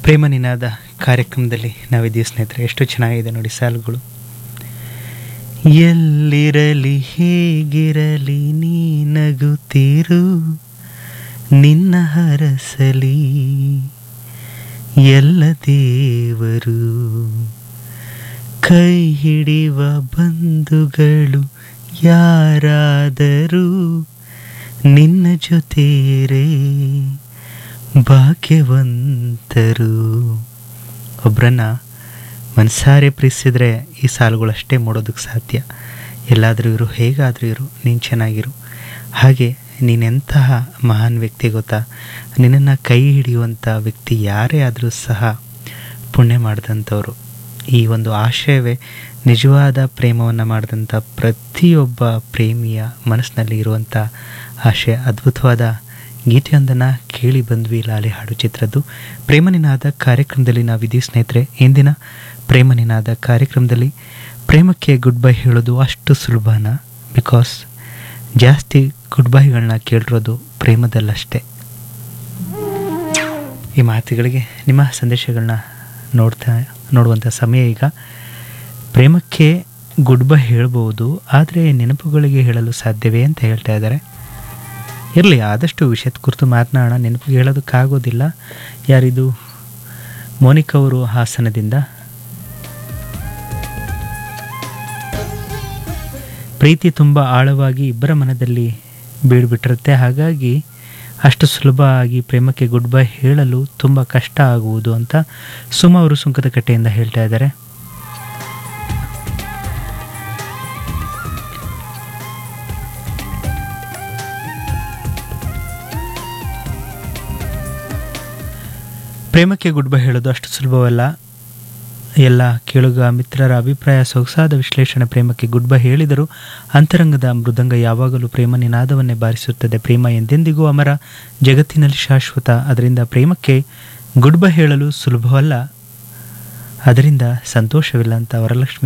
ಪ್ರೇಮ ನಿನಾದ ಕಾರ್ಯಕ್ರಮದಲ್ಲಿ ನಾವಿದ್ದೀವಿ ಸ್ನೇಹಿತರೆ ಎಷ್ಟು ಚೆನ್ನಾಗಿದೆ ನೋಡಿ ಸಾಲುಗಳು ಎಲ್ಲಿರಲಿ ಹೇಗಿರಲಿ ನೀ ನಗುತ್ತಿರು ನಿನ್ನ ಹರಸಲಿ ಎಲ್ಲ ದೇವರು ಕೈ ಹಿಡಿಯುವ ಬಂಧುಗಳು ಯಾರಾದರೂ ನಿನ್ನ ಜೊತೆರೇ ಭಾಗ್ಯವಂತರು ಒಬ್ಬರನ್ನ ಮನಸಾರೆ ಪ್ರೀತಿಸಿದ್ರೆ ಈ ಸಾಲುಗಳಷ್ಟೇ ಮೂಡೋದಕ್ಕೆ ಸಾಧ್ಯ ಎಲ್ಲಾದರೂ ಇರು ಹೇಗಾದರೂ ಇರು ನೀನು ಚೆನ್ನಾಗಿರು ಹಾಗೆ ನೀನೆಂತಹ ಮಹಾನ್ ವ್ಯಕ್ತಿ ಗೊತ್ತಾ ನಿನ್ನನ್ನು ಕೈ ಹಿಡಿಯುವಂಥ ವ್ಯಕ್ತಿ ಯಾರೇ ಆದರೂ ಸಹ ಪುಣ್ಯ ಮಾಡಿದಂಥವ್ರು ಈ ಒಂದು ಆಶಯವೇ ನಿಜವಾದ ಪ್ರೇಮವನ್ನು ಮಾಡಿದಂಥ ಪ್ರತಿಯೊಬ್ಬ ಪ್ರೇಮಿಯ ಮನಸ್ಸಿನಲ್ಲಿ ಇರುವಂಥ ಆಶಯ ಅದ್ಭುತವಾದ ಗೀತೆಯೊಂದನ್ನು ಕೇಳಿ ಬಂದ್ವಿ ಲಾಲಿ ಹಾಡು ಚಿತ್ರದ್ದು ಪ್ರೇಮನಿನಾದ ಕಾರ್ಯಕ್ರಮದಲ್ಲಿ ನಾವಿದ್ದೀವಿ ಸ್ನೇಹಿತರೆ ಇಂದಿನ ಪ್ರೇಮನಿನಾದ ಕಾರ್ಯಕ್ರಮದಲ್ಲಿ ಪ್ರೇಮಕ್ಕೆ ಗುಡ್ ಬೈ ಹೇಳೋದು ಅಷ್ಟು ಸುಲಭನ ಬಿಕಾಸ್ ಜಾಸ್ತಿ ಗುಡ್ ಬೈಗಳನ್ನ ಕೇಳಿರೋದು ಪ್ರೇಮದಲ್ಲಷ್ಟೇ ಈ ಮಾತುಗಳಿಗೆ ನಿಮ್ಮ ಸಂದೇಶಗಳನ್ನ ನೋಡ್ತಾ ನೋಡುವಂಥ ಸಮಯ ಈಗ ಪ್ರೇಮಕ್ಕೆ ಗುಡ್ ಬೈ ಹೇಳ್ಬೋದು ಆದರೆ ನೆನಪುಗಳಿಗೆ ಹೇಳಲು ಸಾಧ್ಯವೇ ಅಂತ ಹೇಳ್ತಾ ಇದ್ದಾರೆ ಇರಲಿ ಆದಷ್ಟು ವಿಷಯದ ಕುರಿತು ಮಾತನಾಡೋಣ ನೆನಪು ಹೇಳೋದಕ್ಕಾಗೋದಿಲ್ಲ ಯಾರಿದು ಮೋನಿಕ್ ಅವರು ಹಾಸನದಿಂದ ಪ್ರೀತಿ ತುಂಬ ಆಳವಾಗಿ ಇಬ್ಬರ ಮನದಲ್ಲಿ ಬೀಳ್ಬಿಟ್ಟಿರುತ್ತೆ ಹಾಗಾಗಿ ಅಷ್ಟು ಸುಲಭ ಆಗಿ ಪ್ರೇಮಕ್ಕೆ ಗುಡ್ ಬೈ ಹೇಳಲು ತುಂಬ ಕಷ್ಟ ಆಗುವುದು ಅಂತ ಸುಮ ಅವರು ಸುಂಕದಕಟ್ಟೆಯಿಂದ ಹೇಳ್ತಾ ಇದ್ದಾರೆ ಪ್ರೇಮಕ್ಕೆ ಗುಡ್ ಬೈ ಹೇಳೋದು ಅಷ್ಟು ಸುಲಭವಲ್ಲ ಎಲ್ಲ ಕೇಳುಗ ಮಿತ್ರರ ಅಭಿಪ್ರಾಯ ಸೊಗಸಾದ ವಿಶ್ಲೇಷಣೆ ಪ್ರೇಮಕ್ಕೆ ಗುಡ್ ಬೈ ಹೇಳಿದರು ಅಂತರಂಗದ ಮೃದಂಗ ಯಾವಾಗಲೂ ಪ್ರೇಮ ನಿನಾದವನ್ನೇ ಬಾರಿಸುತ್ತದೆ ಪ್ರೇಮ ಎಂದೆಂದಿಗೂ ಅಮರ ಜಗತ್ತಿನಲ್ಲಿ ಶಾಶ್ವತ ಅದರಿಂದ ಪ್ರೇಮಕ್ಕೆ ಗುಡ್ ಬೈ ಹೇಳಲು ಸುಲಭವಲ್ಲ ಅದರಿಂದ ಸಂತೋಷವಿಲ್ಲ ಅಂತ ವರಲಕ್ಷ್ಮಿ